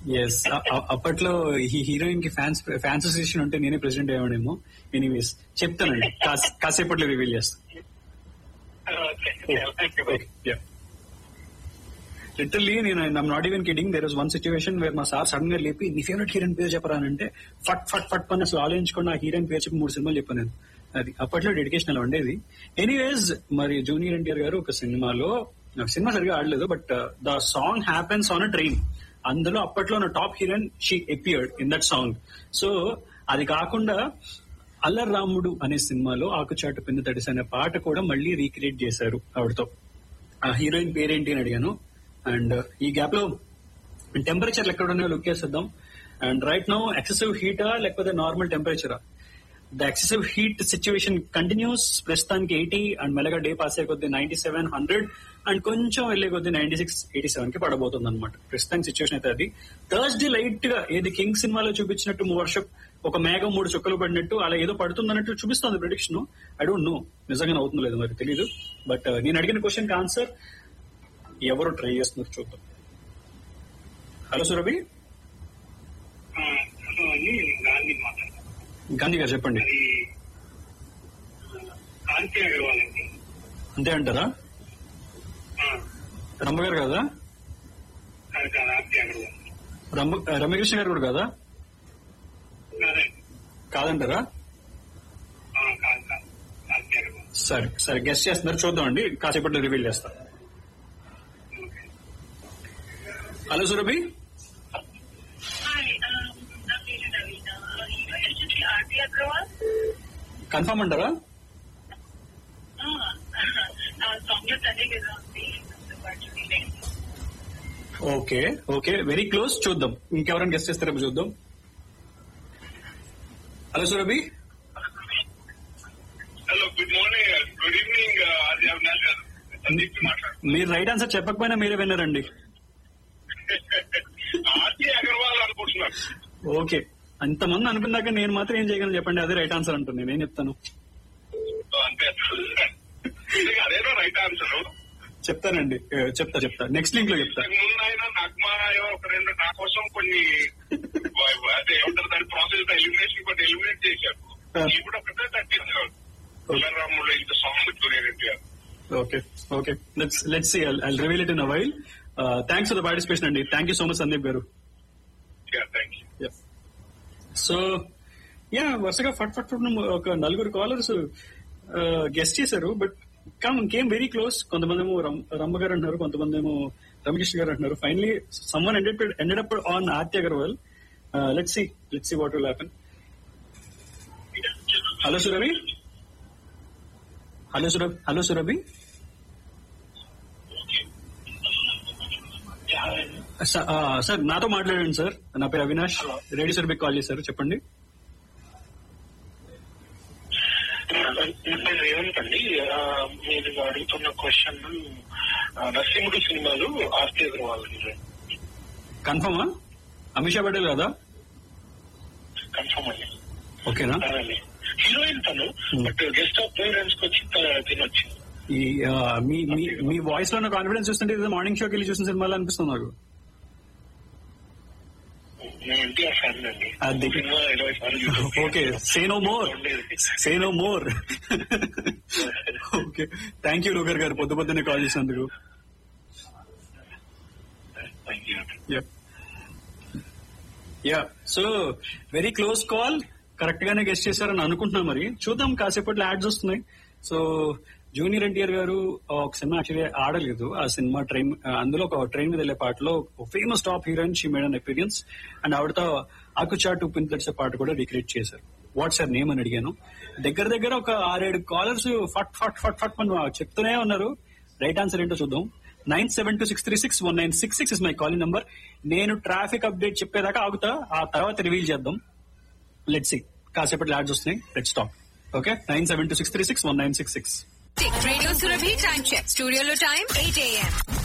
Yes అప్పట్లో ఈ heroine కి ఫ్యాన్స్ ఫ్యాన్స్ అసోసియేషన్ ఉంటే నేనే ప్రెసిడెంట్ అయ్యాడేమో ఎనీవేస్ చెప్తానండి కాసే- కాసేపట్లో రివీల్ చేస్తాను లిటర్లీ నేను I'm not even kidding there is one situation where మా సార్ సడన్ గా లేపి నీ ఫేవరెట్ హీరోయిన్ పేరు చెప్పరా అని అంటే ఫట్ ఫట్ ఫట్ పని అసలు ఆలోచించుకుని ఆ హీరోయిన్ పేరు చెప్పి మూడు సినిమాలు చెప్పాను నేను అది అప్పట్లో డెడికేషన్ అలా ఉండేది ఎనీవేస్ మరి జూనియర్ ఎన్టీఆర్ గారు ఒక సినిమాలో నాకు సినిమా సరిగా ఆడలేదు but the song happens on a train అందులో అప్పట్లో నా top heroine she appeared in that song so అది కాకుండా అల్లర్ రాముడు అనే సినిమాలో ఆకుచాటు పిన్న తడిసి అనే పాట కూడా మళ్ళీ రీక్రియేట్ చేశారు ఆవిడతో ఆ హీరోయిన్ పేరేంటి అని అడిగాను అండ్ ఈ గ్యాప్ లో టెంపరేచర్ ఎక్కడ ఉన్నాయో లుక్ చేసేద్దాం అండ్ రైట్ నో ఎక్సెసివ్ హీటా లేకపోతే నార్మల్ టెంపరేచరా the excessive heat situation continues ప్రస్తుతానికి ఎయిటీ అండ్ మెల్లగా డే పాస్ అయ్యే కొద్ది నైన్టీ సెవెన్ హండ్రెడ్ అండ్ కొంచెం వెళ్లే కొద్ది నైన్టీ సిక్స్ ఎయిటీ సెవెన్ కి పడబోతుంది అనమాట ప్రస్తుతానికి సిచ్యువేషన్ అయితే అది థర్స్డే లైట్ గా ఏది కింగ్ సినిమాలో చూపించినట్టు వర్షం ఒక మేఘం మూడు చుక్కలు పడినట్టు అలా ఏదో పడుతుంది అన్నట్టు చూపిస్తుంది ప్రిడిక్షన్ ఐ డోంట్ నో నిజంగా అవుతుందో లేదు మరి తెలియదు బట్ నేను అడిగిన క్వశ్చన్ ఆన్సర్ ఎవరు ట్రై చేస్తున్నారు చూద్దాం హలో సురభి గాంధీ మాట్లాడుతున్నాను గాంధీ గారు చెప్పండి అది కాంతి అగర్వాల్ అండి అంతే అంటారా ఆ, రమ్మ గారు కదా అది కాదు ఆర్తి అగర్వాల్ రమ్మ రమ్యకృష్ణ గారు కూడా కదా కాదండి కాదంటారా ఆ, కాదు కాదు ఆర్తి అగర్వాల్ సరే సరే గెస్ట్ చేస్తున్నారు చూద్దామండి కాసేపట్లో రివీల్ చేస్తా okay hello Surabhi Hi, um, I'm Lisa Davina. Uh, you know, recently Aarti Agrawal? Confirm అంటారా Ah, uh, song your Sunday is on the the virtual event. Okay okay very close చూద్దాం ఇంకెవరైనా guess చేస్తారేమో చూద్దాం hello Surabhi hello good morning good evening Aadi Avinash గారు సందీప్ మాట్లాడుతున్నాను మీరు right answer చెప్పకపోయినా మీరే విన్నారండి ఆర్తి అగర్వాల్ అనుకుంటున్నాను ఓకే అంతమంది అనుకున్నాక నేను మాత్రం ఏం చేయగలను చెప్పండి అదే రైట్ ఆన్సర్ అంటుంది నేనేం చెప్తాను సో అంతే అదేదో రైట్ ఆన్సర్ చెప్తానండి ఏ, చెప్తా చెప్తా నెక్స్ట్ లింక్ లో చెప్తా ముందు ఆయన నగ్మా ఏవో ఒక రెండు నా కోసం కొన్ని అదే ఏమంటారు దాని ప్రాసెస్ ఎలిమినేషన్ కొన్ని ఎలిమినేట్ చేశారు Ah. ఇప్పుడు ఒకటే తగ్గించారు రాముడు ఇంత song junior NTR okay okay let's let's see I reveal it in a while thanks for the participation అండి thank you so much Sandeep గారు థ్యాంక్ యూ సో యా వరుసగా ఫట్ ఫట్ ఫట్ ఒక నలుగురు కాలర్స్ గెస్ట్ చేశారు but come came very close కొంతమంది ఏమో రమ్మ గారు అంటున్నారు కొంతమంది ఏమో రమకృష్ణ గారు అంటున్నారు finally someone ended ended up on Aarti Agarwal let see let see what will happen hello Surabhi hello Surabhi hello Surabhi sir నాతో మాట్లాడండి సార్ నా పేరు అవినాష్ రేడియో సర్బిక్ కాల్ చేశారు చెప్పండి నేను రేవంత్ అండి ఆ, మీరు అడుగుతున్న క్వశ్చన్ నరసింహుడు సినిమాలు ఆర్తి అగర్వాల్ కన్ఫర్మా అమిషా పటేల్ కదా కన్ఫర్మ్ అండి ఓకేనా అదండి హీరోయిన్ తను బట్ గెస్ట్ ఆఫ్ పేరెంట్స్ కి వచ్చి త- తినొచ్చింది ఈ ఆ, మీ మీ- మీ వాయిస్ లో ఉన్న కాన్ఫిడెన్స్ చూస్తుంటే ఇది మార్నింగ్ షోకి వెళ్ళి చూసిన సినిమాలో అనిపిస్తుంది నాకు నేను ఎన్టీఆర్ ఫ్యాన్ అండి అది. సినిమా ఇరవై సార్లు చూసాను. ఓకే సే నో మోర్ ఉండేది. Say no more okay thank you లోకర్ గారు పొద్దు పొద్దున్నే కాల్ చేసినందుకు Thank you. Yeah so very close call correct గానే గెస్ట్ చేశారని అనుకుంటున్నాను మరి చూద్దాం కాసేపట్లో యాడ్స్ వస్తున్నాయి సో జూనియర్ ఎన్టీఆర్ గారు ఒక సినిమా యాక్చువల్లీ ఆడలేదు ఆ సినిమా ట్రైన్ అందులో ఒక ట్రైన్ మీద వెళ్లే పాటలో famous top heroine she made an experience and ఆవిడతో ఆకుచాటు పింతడిసే పాట కూడా రిక్రియేట్ చేశారు వాట్స్ ఆర్ నేమ్ అని అడిగాను దగ్గర దగ్గర ఒక ఆరేడు కాలర్స్ ఫట్ ఫట్ ఫట్ ఫట్ అని చెప్తూనే ఉన్నారు రైట్ ఆన్సర్ ఏంటో చూద్దాం nine seven two six three six one nine six six is my calling number నేను ట్రాఫిక్ అప్డేట్ చెప్పేదాకా ఆగుతా ఆ తర్వాత రివీల్ చేద్దాం లెట్స్ సి కాసేపటి యాడ్స్ వస్తున్నాయి let's talk okay nine seven two six three six one nine six six Radio Surabhi time check. Studio lo time 8 a.m.